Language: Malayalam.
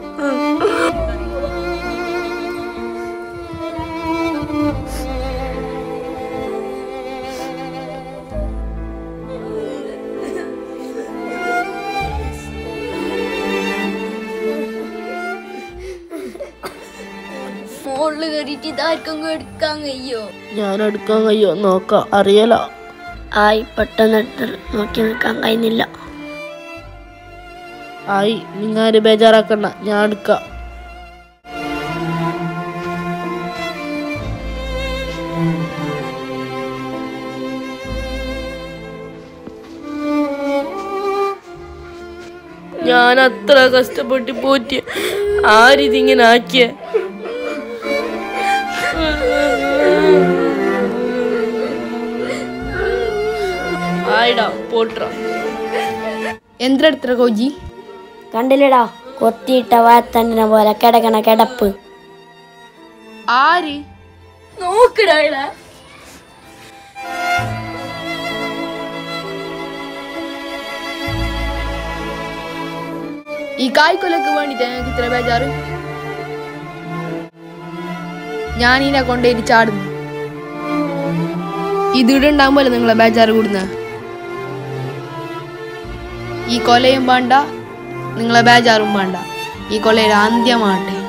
മോളില് കയറിയിട്ട് ഇതാർക്കും എടുക്കാൻ കഴിയോ ഞാൻ എടുക്കാൻ കഴിയോ നോക്കാം അറിയല ആയി പെട്ടെന്ന് എടുത്ത് നോക്കി നിൽക്കാൻ കഴിയുന്നില്ല ആയി നിങ്ങാര് ബേജാറാക്കണ്ട ഞാൻ എടുക്കാം ഞാൻ അത്ര കഷ്ടപ്പെട്ട് പോറ്റി ആരിതിങ്ങനെ ആക്കിയ ആയിടാ പോട്ടാ എന്തിനെടുത്ത കോജി കണ്ടില്ലടാ കൊത്തിയിട്ട വാത്തണ്ടിനെ പോലെ കിടക്കണ കിടപ്പ് ആര് നോക്കടാ ഈ കായ്ക്കൊലക്ക് വേണ്ടിട്ട് ഞങ്ങൾക്ക് ഇത്ര ബേജാറ് ഞാൻ ഇതിനെ കൊണ്ടുപോയി ചാടുന്നു ഇതിടുണ്ടാകുമ്പോൾ നിങ്ങളെ ബേജാറ് കൂടുന്ന ഈ കൊലയും വേണ്ട നിങ്ങളെ ബേജാറും വേണ്ട ഈ കൊലയുടെ അന്ത്യമാട്ടെ